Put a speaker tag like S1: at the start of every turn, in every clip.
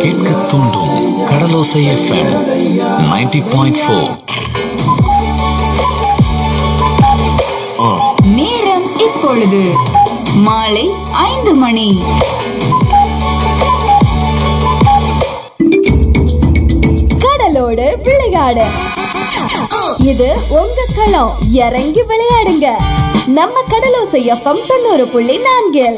S1: கேட்க தூண்டும் கடலோசை FM 90.4 point four
S2: நேரம் இப்பொழுது மாலை ஐந்து மணி
S3: கடலோடு விளையாடு இது உங்க களம் இறங்கி விளையாடுங்க நம்ம கடலோசை எஃப்எம் தொண்ணூறு புள்ளி நான்கில்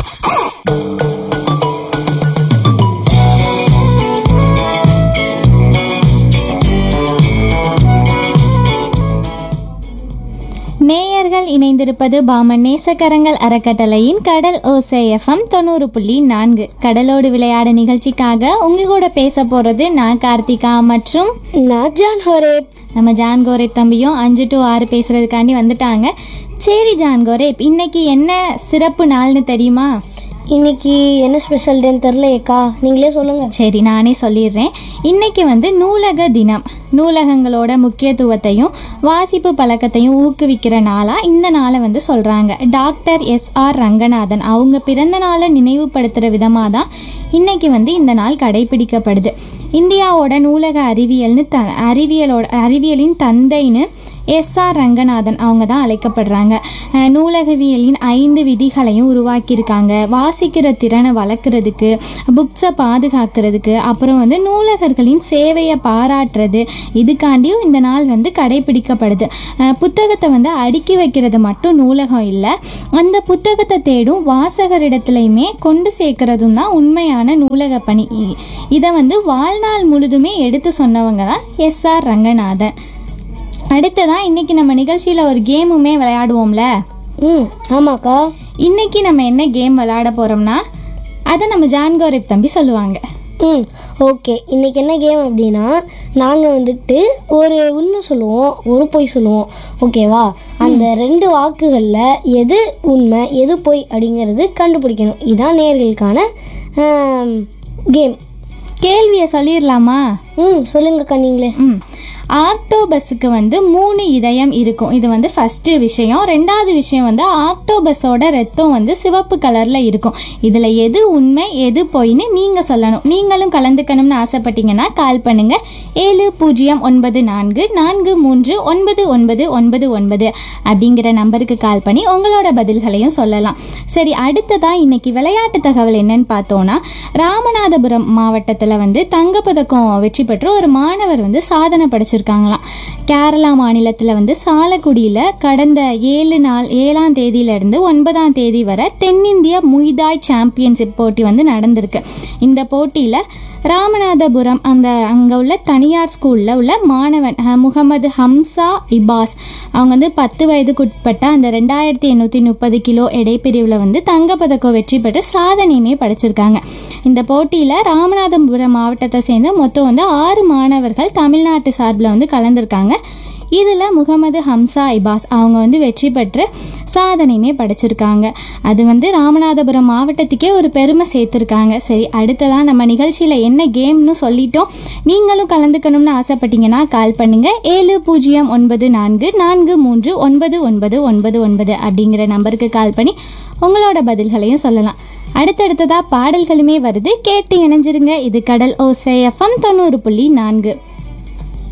S4: நேயர்கள் இணைந்திருப்பது பாமன் நேசக்கரங்கள் அறக்கட்டளையின் கடல் ஓசை எஃப்எம் தொண்ணூறு புள்ளி நான்கு கடலோடு விளையாட நிகழ்ச்சிக்காக உங்க கூட பேச போறது நான் கார்த்திகா மற்றும்
S5: நான் ஜான் ஹோரேப்
S4: நம்ம ஜான் கோரேப் தம்பியும் அஞ்சு டு ஆறு பேசுறதுக்காண்டி வந்துட்டாங்க சரி ஜான் கோரேப் இன்னைக்கு என்ன சிறப்பு நாள்னு தெரியுமா
S5: இன்னைக்கு என்ன ஸ்பெஷல் டேன்னு தெரிலையேக்கா நீங்களே சொல்லுங்க
S4: சரி நானே சொல்லிடுறேன் இன்னைக்கு வந்து நூலக தினம் நூலகங்களோட முக்கியத்துவத்தையும் வாசிப்பு பழக்கத்தையும் ஊக்குவிக்கிற நாளாக இந்த நாளை வந்து சொல்கிறாங்க டாக்டர் எஸ் ஆர் ரங்கநாதன் அவங்க பிறந்த நாளை நினைவுபடுத்துகிற விதமாக தான் இன்னைக்கு வந்து இந்த நாள் கடைபிடிக்கப்படுது இந்தியாவோட நூலக அறிவியல்னு த அறிவியலோட அறிவியலின் தந்தைன்னு எஸ் ஆர் ரங்கநாதன் அவங்க தான் அழைக்கப்படுறாங்க அஹ் நூலகவியலின் ஐந்து விதிகளையும் உருவாக்கியிருக்காங்க வாசிக்கிற திறனை வளர்க்குறதுக்கு புக்ஸை பாதுகாக்கிறதுக்கு அப்புறம் வந்து நூலகர்களின் சேவையை பாராட்டுறது இதுக்காண்டியும் இந்த நாள் வந்து கடைபிடிக்கப்படுது அஹ் புத்தகத்தை வந்து அடுக்கி வைக்கிறது மட்டும் நூலகம் இல்லை அந்த புத்தகத்தை தேடும் வாசகரிடத்துலையுமே கொண்டு சேர்க்கறதும் தான் உண்மையான நூலக பணி இ- இதை வந்து வாழ்நாள் முழுதுமே எடுத்து சொன்னவங்க தான் எஸ் ஆர் ரங்கநாதன் அடுத்ததான் இன்னைக்கு நம்ம நிகழ்ச்சியில் ஒரு கேமுமே விளையாடுவோம்ல
S5: ம் ஆமாக்கா
S4: இன்னைக்கு நம்ம என்ன கேம் விளையாட போறோம்னா அதை நம்ம ஜான் கௌரவ் தம்பி சொல்லுவாங்க
S5: ம் ஓகே இன்னைக்கு என்ன கேம் அப்படின்னா நாங்கள் வந்துட்டு ஒரு உண்மை சொல்லுவோம் ஒரு பொய் சொல்லுவோம் ஓகேவா அந்த ரெண்டு வாக்குகளில் எது உண்மை எது பொய் அப்படிங்கிறது கண்டுபிடிக்கணும் இதான் நேர்களுக்கான கேம்
S4: கேள்வியை சொல்லிடலாமா
S5: ம் சொல்லுங்கக்கா நீங்களே
S4: ம் ஆக்டோபஸுக்கு வந்து மூணு இதயம் இருக்கும் இது வந்து ஃபஸ்ட்டு விஷயம் ரெண்டாவது விஷயம் வந்து ஆக்டோபஸோட ரத்தம் வந்து சிவப்பு கலரில் இருக்கும் இதில் எது உண்மை எது பொய்ன்னு நீங்கள் சொல்லணும் நீங்களும் கலந்துக்கணும்னு ஆசைப்பட்டீங்கன்னா கால் பண்ணுங்க ஏழு பூஜ்ஜியம் ஒன்பது நான்கு நான்கு மூன்று ஒன்பது ஒன்பது ஒன்பது ஒன்பது அப்படிங்கிற நம்பருக்கு கால் பண்ணி உங்களோட பதில்களையும் சொல்லலாம் சரி அடுத்ததாக இன்னைக்கு விளையாட்டு தகவல் என்னன்னு பார்த்தோன்னா ராமநாதபுரம் மாவட்டத்தில் வந்து தங்கப்பதக்கம் வெற்றி பெற்று ஒரு மாணவர் வந்து சாதனை படைச்சிருக்காங்களாம் கேரளா மாநிலத்தில் வந்து சாலக்குடியில் கடந்த ஏழு நாள் ஏழாம் தேதியிலிருந்து ஒன்பதாம் தேதி வரை தென்னிந்திய முய்தாய் சாம்பியன்ஷிப் போட்டி வந்து நடந்திருக்கு இந்த போட்டியில் ராமநாதபுரம் அந்த அங்கே உள்ள தனியார் ஸ்கூலில் உள்ள மாணவன் அஹ், முகமது ஹம்சா இபாஸ் அவங்க வந்து பத்து வயதுக்குட்பட்ட அந்த ரெண்டாயிரத்தி எண்ணூற்றி முப்பது கிலோ எடைப்பிரிவில் வந்து தங்கப்பதக்கம் வெற்றி பெற்று சாதனையுமே படைச்சிருக்காங்க இந்த போட்டியில் ராமநாதபுரம் மாவட்டத்தை சேர்ந்த மொத்தம் வந்து ஆறு மாணவர்கள் தமிழ்நாட்டு சார்பில் வந்து கலந்துருக்காங்க இதில் முகமது ஹம்சா இபாஸ் அவங்க வந்து வெற்றி பெற்று சாதனையுமே படைச்சிருக்காங்க அது வந்து ராமநாதபுரம் மாவட்டத்துக்கே ஒரு பெருமை சேர்த்துருக்காங்க சரி அடுத்ததான் நம்ம நிகழ்ச்சியில் என்ன கேம்னு சொல்லிட்டோம் நீங்களும் கலந்துக்கணும்னு ஆசைப்பட்டீங்கன்னா கால் பண்ணுங்க ஏழு பூஜ்ஜியம் ஒன்பது நான்கு நான்கு மூன்று ஒன்பது ஒன்பது ஒன்பது ஒன்பது அப்படிங்கிற நம்பருக்கு கால் பண்ணி உங்களோட பதில்களையும் சொல்லலாம் அடுத்தடுத்ததா பாடல்களுமே வருது கேட்டு இணைஞ்சிருங்க இது கடல் ஓசை எஃப்எம் தொண்ணூறு புள்ளி நான்கு